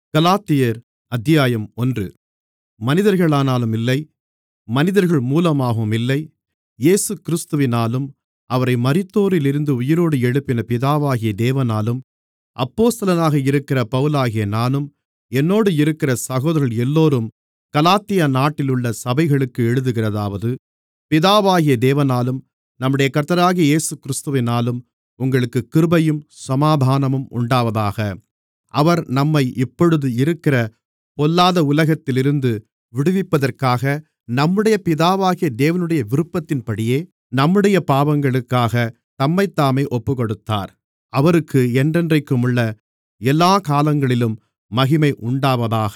கலாத்தியர் அத்தியாயம் ஒன்று மனிதர்களாலும் இல்லை மனிதர்கள் மூலமாகவும் இல்லை இயேசுகிறிஸ்துவினாலும் அவரை மரித்தோரிலிருந்து உயிரோடு எழுப்பின பிதாவாகிய தேவனாலும் அப்போஸ்தலனாக இருக்கிற பவுலாகிய நானும் என்னோடு இருக்கிற சகோதரர்கள் எல்லோரும் கலாத்தியா நாட்டிலுள்ள சபைகளுக்கு எழுதுகிறதாவது பிதாவாகிய தேவனாலும் நம்முடைய கர்த்தராகிய இயேசுகிறிஸ்துவினாலும் உங்களுக்குக் கிருபையும் சமாதானமும் உண்டாவதாக அவர் நம்மை இப்பொழுது இருக்கிற பொல்லாத உலகத்திலிருந்து விடுவிப்பதற்காக நம்முடைய பிதாவாகிய தேவனுடைய விருப்பத்தின்படியே நம்முடைய பாவங்களுக்காகத் தம்மைத்தாமே ஒப்புக்கொடுத்தார் அவருக்கு என்றென்றைக்குமுள்ள எல்லாக் காலங்களிலும் மகிமை உண்டாவதாக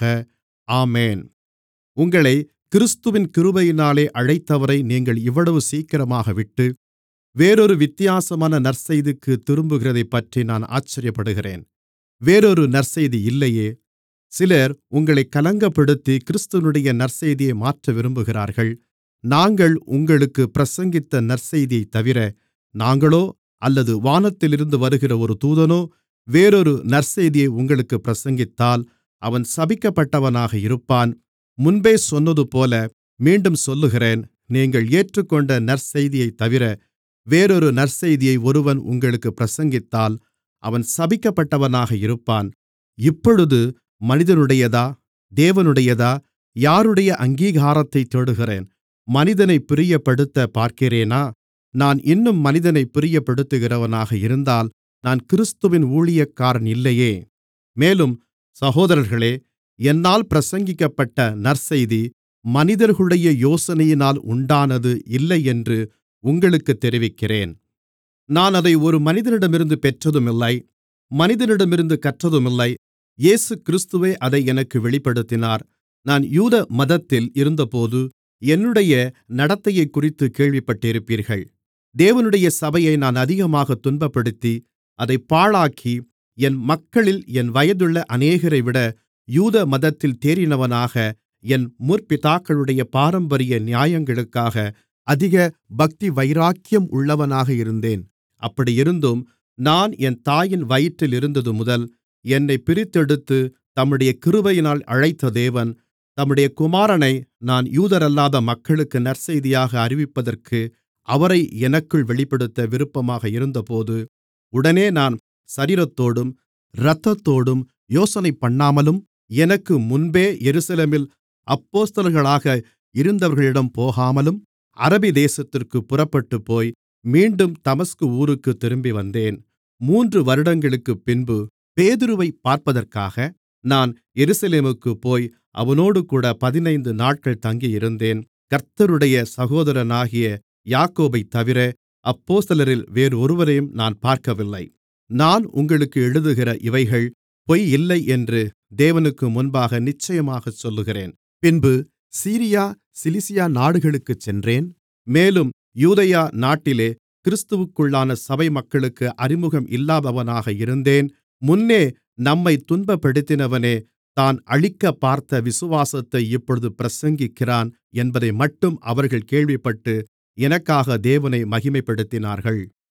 ஆமென் உங்களைக் கிறிஸ்துவின் கிருபையினாலே அழைத்தவரை நீங்கள் இவ்வளவு சீக்கிரமாக விட்டு வேறொரு வித்தியாசமான நற்செய்திக்குத் திரும்புகிறதைப்பற்றி நான் ஆச்சரியப்படுகிறேன் வேறொரு நற்செய்தி இல்லையே சிலர் உங்களைக் கலங்கப்படுத்தி கிறிஸ்துவினுடைய நற்செய்தியை மாற்ற விரும்புகிறார்கள் நாங்கள் உங்களுக்குப் பிரசங்கித்த நற்செய்தியைத்தவிர நாங்களோ அல்லது வானத்திலிருந்து வருகிற ஒரு தூதனோ வேறொரு நற்செய்தியை உங்களுக்குப் பிரசங்கித்தால் அவன் சபிக்கப்பட்டவனாக இருப்பான் முன்பே சொன்னதுபோல மீண்டும் சொல்லுகிறேன் நீங்கள் ஏற்றுக்கொண்ட நற்செய்தியைத்தவிர வேறொரு நற்செய்தியை ஒருவன் உங்களுக்குப் பிரசங்கித்தால் அவன் சபிக்கப்பட்டவனாக இருப்பான் இப்பொழுது மனிதனுடையதா தேவனுடையதா யாருடைய அங்கீகாரத்தைத் தேடுகிறேன் மனிதனைப் பிரியப்படுத்தப் பார்க்கிறேனா நான் இன்னும் மனிதனைப் பிரியப்படுத்துகிறவனாக இருந்தால் நான் கிறிஸ்துவின் ஊழியக்காரன் இல்லையே மேலும் சகோதரர்களே என்னால் பிரசங்கிக்கப்பட்ட நற்செய்தி மனிதர்களுடைய யோசனையினால் உண்டானது இல்லையென்று உங்களுக்குத் தெரிவிக்கிறேன் நான் அதை ஒரு மனிதனிடமிருந்து பெற்றதுமில்லை மனிதனிடமிருந்து கற்றதுமில்லை இயேசுகிறிஸ்துவே அதை எனக்கு வெளிப்படுத்தினார் நான் யூத மதத்தில் இருந்தபோது என்னுடைய நடத்தையைக்குறித்துக் கேள்விப்பட்டிருப்பீர்கள் தேவனுடைய சபையை நான் அதிகமாகத் துன்பப்படுத்தி அதைப் பாழாக்கி என் மக்களில் என் வயதுள்ள அநேகரைவிட யூத மதத்தில் தேறினவனாக என் முற்பிதாக்களுடைய பாரம்பரிய நியாயங்களுக்காக அதிக பக்திவைராக்கியம் உள்ளவனாக இருந்தேன் அப்படியிருந்தும் நான் என் தாயின் வயிற்றில் இருந்ததுமுதல் என்னைப் பிரித்தெடுத்து தம்முடைய கிருபையினால் அழைத்த தேவன் தம்முடைய குமாரனை நான் யூதரல்லாத மக்களுக்கு நற்செய்தியாக அறிவிப்பதற்கு அவரை எனக்குள் வெளிப்படுத்த விருப்பமாக இருந்தபோது உடனே நான் சரீரத்தோடும் இரத்தத்தோடும் யோசனைபண்ணாமலும் எனக்கு முன்பே எருசலேமில் அப்போஸ்தலர்களாக இருந்தவர்களிடம் போகாமலும் அரபி தேசத்திற்குப் புறப்பட்டுப்போய் மீண்டும் தமஸ்கு ஊருக்குத் திரும்பிவந்தேன் மூன்று வருடங்களுக்குப் பின்பு பேதுருவைப் பார்ப்பதற்காக நான் எருசலேமுக்குப் போய் அவனோடுகூட பதினைந்து நாட்கள் தங்கியிருந்தேன் கர்த்தருடைய சகோதரனாகிய யாக்கோபைத்தவிர அப்போஸ்தலரில் வேறொருவரையும் நான் பார்க்கவில்லை நான் உங்களுக்கு எழுதுகிற இவைகள் பொய் இல்லை என்று தேவனுக்கு முன்பாக நிச்சயமாகச் சொல்லுகிறேன் பின்பு சீரியா சிலிசியா நாடுகளுக்குச் சென்றேன் மேலும் யூதேயா நாட்டிலே கிறிஸ்துவுக்குள்ளான சபை மக்களுக்கு அறிமுகம் இல்லாதவனாக இருந்தேன் முன்னே நம்மைத் துன்பப்படுத்தினவனே தான் அழிக்கப் பார்த்த விசுவாசத்தை இப்பொழுது பிரசங்கிக்கிறான் என்பதைமட்டும் அவர்கள் கேள்விப்பட்டு எனக்காக தேவனை மகிமைப்படுத்தினார்கள்